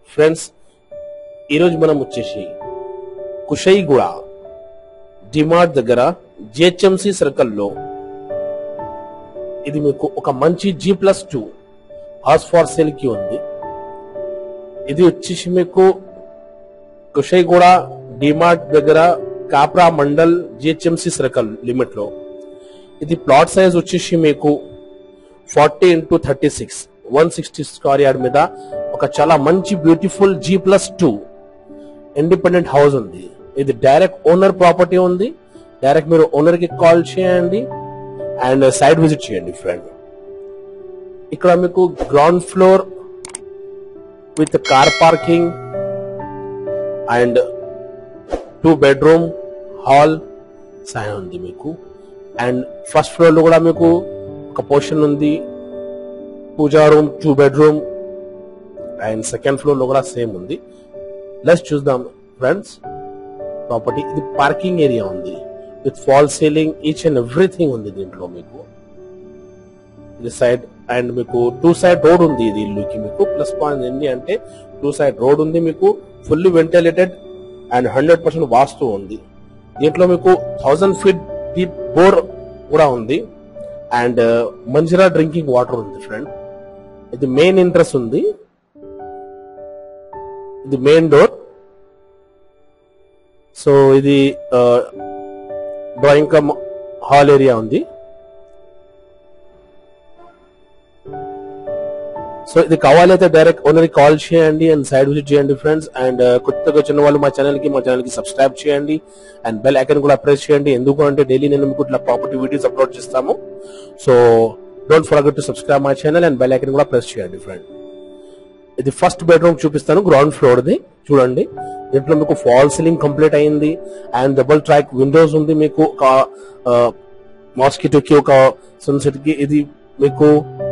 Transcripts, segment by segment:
friends ఈరోజు మనం వచ్చేసి కుషైగూడ డిమార్ట్ దగ్గర జిహెచ్ఎంసి సర్కిల్లో ఇది మీకు ఒక మంచి G plus two house for sale కి ఉంది ఇది వచ్చేసి మీకు కుషైగూడ డిమార్ట్ దగ్గర Kapra mandal GHMC circle limit లో ఇది ప్లాట్ సైజ్ వచ్చేసి మీకు forty into thirty six one sixty square yard మీద ఒక చాలా మంచి beautiful G plus two independent house ఉంది ఇది డైరెక్ట్ ఓనర్ ప్రాపర్టీ ఉంది డైరెక్ట్ మీరు ఓనర్ కి కాల్ చేయండి అండ్ సైడ్ విజిట్ చేయండి ఫ్రెండ్ ఇక్కడ మీకు ground floor with car parking and two bedroom hall సాయం ఉంది మీకు అండ్ ఫస్ట్ ఫ్లోర్ లో కూడా మీకు ఒక పోర్షన్ ఉంది పూజా room two bedroom and second floor లో కూడా సేమ్ ఉంది లెస్ చూద్దాం ఫ్రెండ్స్ ప్రాపర్టీ ఇది పార్కింగ్ ఏరియా ఉంది with false ceiling each and everything ఉంది దీంట్లో మీకు ఇది సైడ్ అండ్ మీకు టూ సైడ్ రోడ్ ఉంది ఇది ఇల్లుకి మీకు ప్లస్ పాయింట్ ఏంటి అంటే టూ సైడ్ రోడ్ ఉంది మీకు fully ventilated and hundred percent vastu ఉంది దీంట్లో మీకు థౌసండ్ ఫీట్ డీప్ బోర్ కూడా ఉంది అండ్ మంజిరా డ్రింకింగ్ వాటర్ ఉంది ఫ్రెండ్ ఇది మెయిన్ ఇంట్రెస్ట్ ఉంది ఇది మెయిన్ డోర్ సో ఇది డ్రాయింగ్ కమ్ హాల్ ఏరియా ఉంది సో ఇది కావాలైతే డైరెక్ట్ ఓనర్ కాల్ చేయండి అండ్ సైడ్ విజిట్ చేయండి ఫ్రెండ్స్ అండ్ కొత్తగా వచ్చిన వాళ్ళు మా ఛానల్ కి మా ఛానల్ కి సబ్స్క్రైబ్ చేయండి అండ్ బెల్ ఐకన్ కూడా ప్రెస్ చేయండి ఎందుకు అంటే డైలీ నేను మీకు ఇట్లా ప్రాపర్టీ వీడియోస్ అప్లోడ్ చేస్తాము so don't forget to subscribe my channel and bell icon కూడా ప్రెస్ చేయండి ఫ్రెండ్ ఇది ఫస్ట్ బెడ్రూమ్ చూపిస్తాను గ్రౌండ్ ఫ్లోర్ ది చూడండి దీంట్లో మీకు ఫాల్ సీలింగ్ కంప్లీట్ అయింది అండ్ డబుల్ ట్రాక్ విండోస్ ఉంది మీకు ఒక మాస్కిటో కి ఒక సన్సెట్ కి ఇది మీకు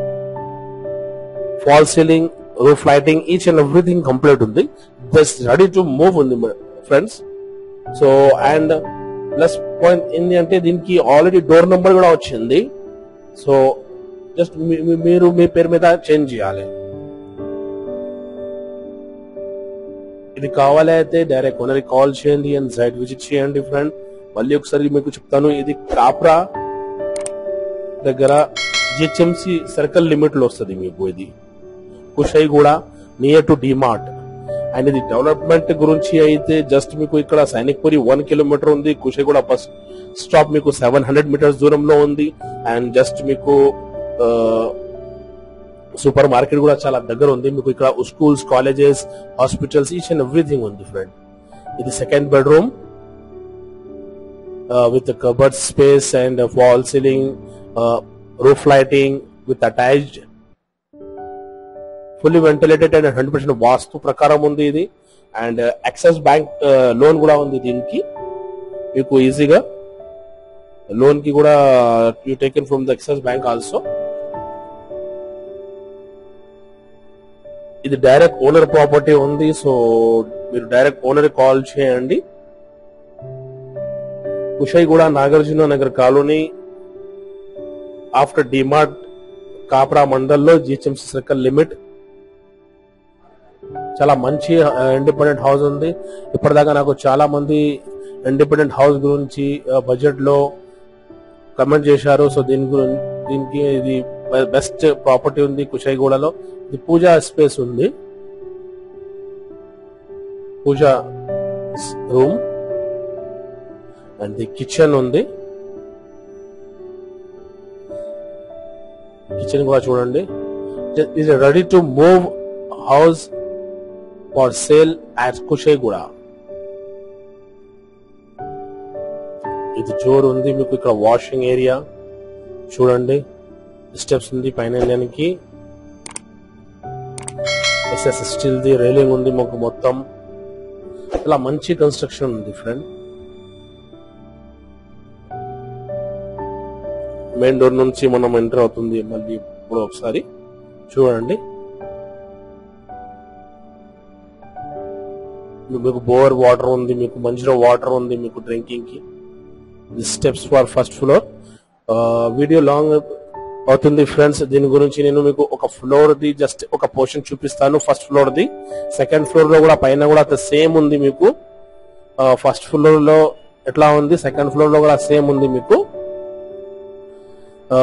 fall ceiling roof lighting each and everything complete ఉంది జస్ట్ రెడీ టు మూవ్ ఉంది friends so and plus point ఏంటి అంటే దీనికి ఆల్రెడీ డోర్ నెంబర్ కూడా వచ్చింది సో జస్ట్ మీరు మీ పేరు మీద చేంజ్ చేయాలి ఇది కావాలి అయితే డైరెక్ట్ ఓనర్ కాల్ చేయండి అండ్ సైట్ విజిట్ చేయండి ఫ్రెండ్ మళ్ళీ ఒకసారి మీకు చెప్తాను ఇది కాప్రా దగ్గర జిహెచ్ఎంసి సర్కిల్ లిమిట్ లో వస్తుంది మీకు ఇది Kushaiguda near to DMart and ఇది డెవలప్మెంట్ గురించి అయితే జస్ట్ మీకు ఇక్కడ సైనిక్పురి వన్ కిలోమీటర్ ఉంది కుషైగూడ బస్ స్టాప్ మీకు సెవెన్ హండ్రెడ్ మీటర్స్ దూరంలో ఉంది అండ్ జస్ట్ మీకు సూపర్ మార్కెట్ కూడా చాలా దగ్గర ఉంది మీకు ఇక్కడ schools colleges hospitals each and everything ఉంది ఫ్రెండ్ ఇది second bedroom with cupboard space and wall ceiling roof lighting with attached fully ventilated and hundred percent vastu ప్రకారం ఉంది ఇది అండ్ యాక్సిస్ బ్యాంక్ లోన్ కూడా ఉంది దీనికి మీకు ఈజీగా లోన్ కి కూడా you taken from the Axis bank also ఇది డైరెక్ట్ ఓనర్ ప్రాపర్టీ ఉంది సో మీరు డైరెక్ట్ ఓనర్ కాల్ చేయండి Kushaiguda Nagarjuna Nagar colony after DMart Kapra మండల్లో జిహెచ్ఎంసీ సర్కిల్ లిమిట్ చాలా మంచి ఇండిపెండెంట్ హౌస్ ఉంది ఇప్పటిదాకా నాకు చాలా మంది ఇండిపెండెంట్ హౌస్ గురించి బడ్జెట్ లో కమెంట్ చేశారు సో దీని గురించి దీనికి ఇది బెస్ట్ ప్రాపర్టీ ఉంది కుషైగూడలో ఇది పూజా స్పేస్ ఉంది పూజా రూమ్ అండ్ ది కిచెన్ ఉంది కిచెన్ కూడా చూడండి ఇది ready to move house for sale at Kushaiguda ఇది జోర్ ఉంది మీకు ఇక్కడ వాషింగ్ ఏరియా చూడండి స్టెప్స్ ఉంది పైన వెళ్ళడానికి ఎస్ఎస్ స్టీల్ ది రైలింగ్ ఉంది మాకు మొత్తం చాలా మంచి కన్స్ట్రక్షన్ ఉంది ఫ్రెండ్ మెయిన్ డోర్ నుంచి మనం ఎంటర్ అవుతుంది మళ్ళీ ఇప్పుడు ఒకసారి చూడండి మీకు బోర్ వాటర్ ఉంది మీకు మంచిగా వాటర్ ఉంది మీకు డ్రింకింగ్ కి steps for first floor video long అవుతుంది ఫ్రెండ్స్ దీని గురించి నేను మీకు ఒక ఫ్లోర్ ది జస్ట్ ఒక పోర్షన్ చూపిస్తాను ఫస్ట్ ఫ్లోర్ ది సెకండ్ ఫ్లోర్ లో కూడా పైన కూడా సేమ్ ఉంది మీకు ఫస్ట్ ఫ్లోర్ లో ఎట్లా ఉంది సెకండ్ ఫ్లోర్ లో కూడా సేమ్ ఉంది మీకు ఆ,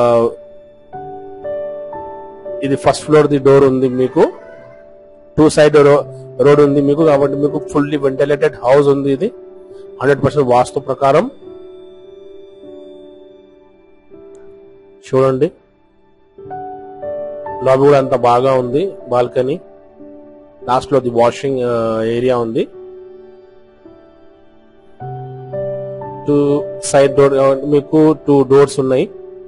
ఇది ఫస్ట్ ఫ్లోర్ ది డోర్ ఉంది మీకు టూ సైడ్ రోడ్ ఉంది మీకు కాబట్టి మీకు ఫుల్లీ వెంటిలేటెడ్ హౌస్ ఉంది ఇది హండ్రెడ్ పర్సెంట్ వాస్తు ప్రకారం చూడండి లాబీ కూడా అంత బాగా ఉంది బాల్కనీ లాస్ట్ లో ది వాషింగ్ ఏరియా ఉంది టూ సైడ్ డోర్ మీకు టూ డోర్స్ ఉన్నాయి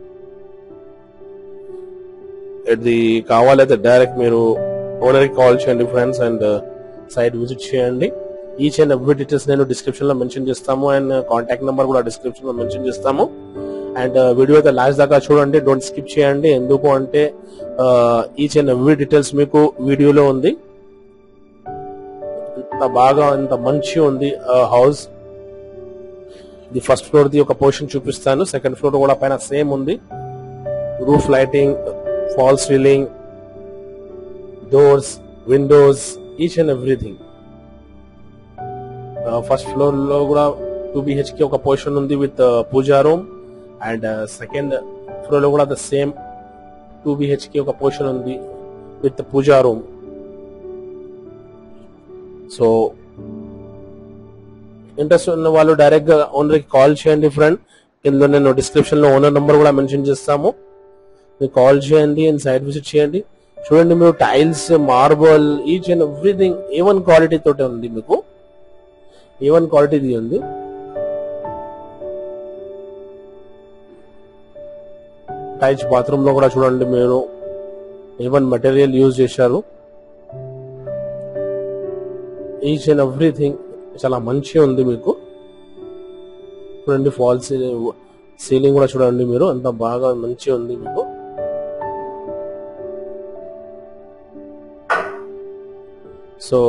ఇది కావాలైతే డైరెక్ట్ మీరు ఓనర్ కి కాల్ చేయండి ఫ్రెండ్స్ అండ్ సైట్ విజిట్ చేయండి ఈచ్ అండ్ ఎవ్రీ డీటెయిల్స్ నేను డిస్క్రిప్షన్ లో మెన్షన్ చేస్తాము అండ్ కాంటాక్ట్ నెంబర్ కూడా డిస్క్రిప్షన్ లో మెన్షన్ చేస్తాము అండ్ వీడియో అయితే లాస్ట్ దాకా చూడండి డోంట్ స్కిప్ చేయండి ఎందుకు అంటే ఈచ్ అండ్ ఎవ్రీ డీటెయిల్స్ మీకు వీడియోలో ఉంది ఇంత బాగా ఇంత మంచి ఉంది హౌస్ ఇది ఫస్ట్ ఫ్లోర్ ది ఒక పోర్షన్ చూపిస్తాను సెకండ్ ఫ్లోర్ కూడా పైన సేమ్ ఉంది roof lighting fall ceiling doors windows each and everything first floor లో కూడా టూ బిహెచ్కే ఒక పోర్షన్ ఉంది with puja room and second floor లో కూడా ద సేమ్ టూ బిహెచ్కే ఒక పోర్షన్ ఉంది with puja room so interest ఉన్న వాళ్ళు డైరెక్ట్ గా ఓనర్ కి కాల్ చేయండి ఫ్రెండ్ ఇందులో నేను డిస్క్రిప్షన్ లో ఓనర్ నంబర్ కూడా మెన్షన్ చేస్తాము మీరు కాల్ చేయండి అండ్ సైట్ విజిట్ చేయండి చూడండి మీరు tiles marble each and everything A one quality తోటే ఉంది మీకు ఏ వన్ క్వాలిటీది ఉంది టైల్స్ బాత్రూమ్ లో కూడా చూడండి మీరు ఏవన్ మెటీరియల్ యూజ్ చేశారు ఈచ్ అండ్ ఎవ్రీథింగ్ చాలా మంచిగా ఉంది మీకు చూడండి ఫాల్ సీలింగ్ కూడా చూడండి మీరు అంత బాగా మంచిగా ఉంది మీకు సో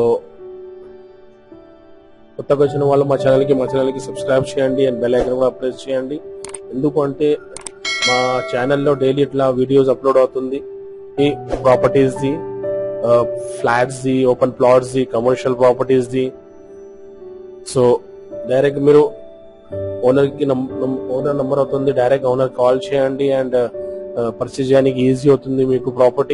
కొత్తగా వచ్చిన వాళ్ళు మా ఛానల్ కి మా ఛానల్ కి సబ్స్క్రైబ్ చేయండి అండ్ బెల్ ఐకన్ కూడా ప్రెస్ చేయండి ఎందుకంటే మా ఛానల్లో డైలీ ఇట్లా వీడియోస్ అప్లోడ్ అవుతుంది ఈ ప్రాపర్టీస్ ది ఫ్లాట్స్ ది ఓపెన్ ప్లాట్స్ ది కమర్షియల్ ప్రాపర్టీస్ ది సో డైరెక్ట్ మీరు ఓనర్ కి ఓనర్ నంబర్ అవుతుంది డైరెక్ట్ ఓనర్ కాల్ చేయండి అండ్ పర్చేజ్ చేయడానికి ఈజీ అవుతుంది మీకు property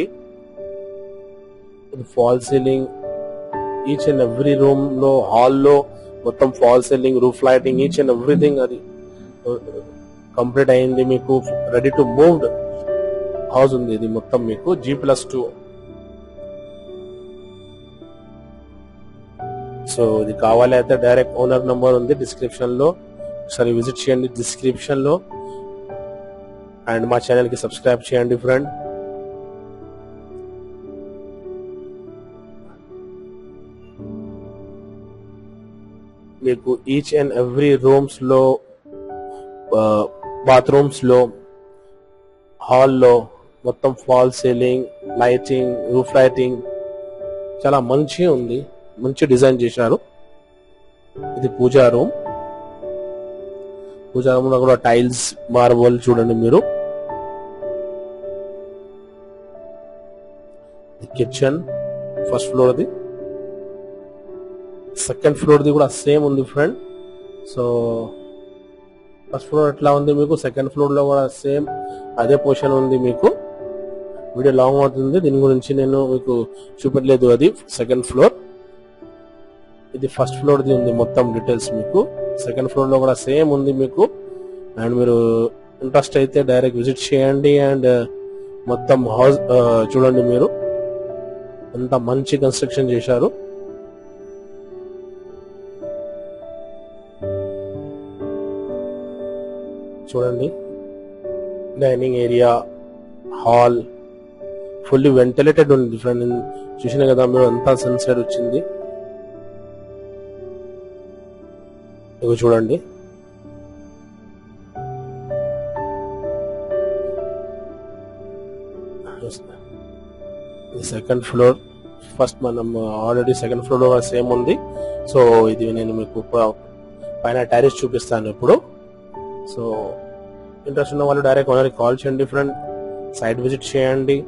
fall ceiling each and every room లో హాల్ లో మొత్తం fall ceiling roof lighting each and everything అది కంప్లీట్ అయింది మీకు రెడీ టు మూవ్డ్ హౌస్ ఉంది ఇది మొత్తం మీకు జీ ప్లస్ టూ సో ఇది కావాలి అయితే డైరెక్ట్ ఓనర్ నంబర్ ఉంది డిస్క్రిప్షన్ లో ఒకసారి విజిట్ చేయండి డిస్క్రిప్షన్ లో అండ్ మా ఛానల్ కి సబ్స్క్రైబ్ చేయండి ఫ్రెండ్ మీకు ఈచ్ అండ్ ఎవ్రీ రూమ్స్ లో బాత్రూమ్స్ లో హాల్లో మొత్తం fall ceiling lighting roof lighting చాలా మంచి ఉంది మంచి డిజైన్ చేశారు ఇది పూజా రూమ్ పూజా రూమ్ లో కూడా టైల్స్ మార్బల్ చూడండి మీరు కిచెన్ ఫస్ట్ ఫ్లోర్ ది సెకండ్ ఫ్లోర్ ది కూడా సేమ్ ఉంది ఫ్రెండ్ సో ఫస్ట్ ఫ్లోర్ ఎట్లా ఉంది మీకు సెకండ్ ఫ్లోర్ లో కూడా సేమ్ అదే పొజిషన్ ఉంది మీకు వీడియో లాంగ్ అవుతుంది దీని గురించి నేను మీకు చూపెట్టలేదు అది సెకండ్ ఫ్లోర్ ఇది ఫస్ట్ ఫ్లోర్ ది ఉంది మొత్తం డీటెయిల్స్ మీకు సెకండ్ ఫ్లోర్ లో కూడా సేమ్ ఉంది మీకు అండ్ మీరు ఇంట్రెస్ట్ అయితే డైరెక్ట్ విజిట్ చేయండి అండ్ మొత్తం హౌస్ చూడండి మీరు అంత మంచి కన్స్ట్రక్షన్ చేశారు చూడండి dining area hall fully ventilated ఉంది ఫ్రెండ్ చూసిన కదా మీరు అంతా సన్సెట్ వచ్చింది ఇవి చూడండి సెకండ్ ఫ్లోర్ ఫస్ట్ మనం ఆల్రెడీ సెకండ్ ఫ్లోర్ లో సేమ్ ఉంది సో ఇది నేను మీకు ప- పైన టైరిస్ చూపిస్తాను ఇప్పుడు సో ఇంట్రెస్ట్ ఉన్న వాళ్ళు డైరెక్ట్ ఓనర్కి కాల్ చేయండి ఫ్రెండ్ సైట్ విజిట్ చేయండి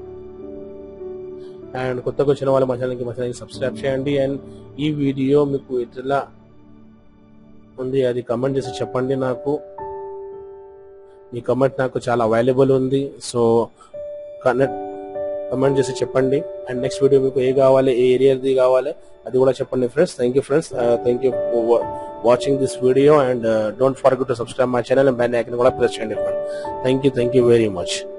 అండ్ కొత్తగా వచ్చిన వాళ్ళు మా ఛానల్కి మా ఛానల్కి సబ్స్క్రైబ్ చేయండి అండ్ ఈ వీడియో మీకు ఎట్లా ఉంది అది కమెంట్ చేసి చెప్పండి నాకు మీ కమెంట్ నాకు చాలా అవైలబుల్ ఉంది సో కనెక్ట్ కమెంట్ చేసి చెప్పండి అండ్ నెక్స్ట్ వీడియో మీకు ఏ కావాలి ఏ ఏరియాది కావాలి అది కూడా చెప్పండి friends thank you friends thank you watching this video and don't forget to subscribe my channel and bell icon కూడా ప్రెస్ చేయండి friend thank you thank you very much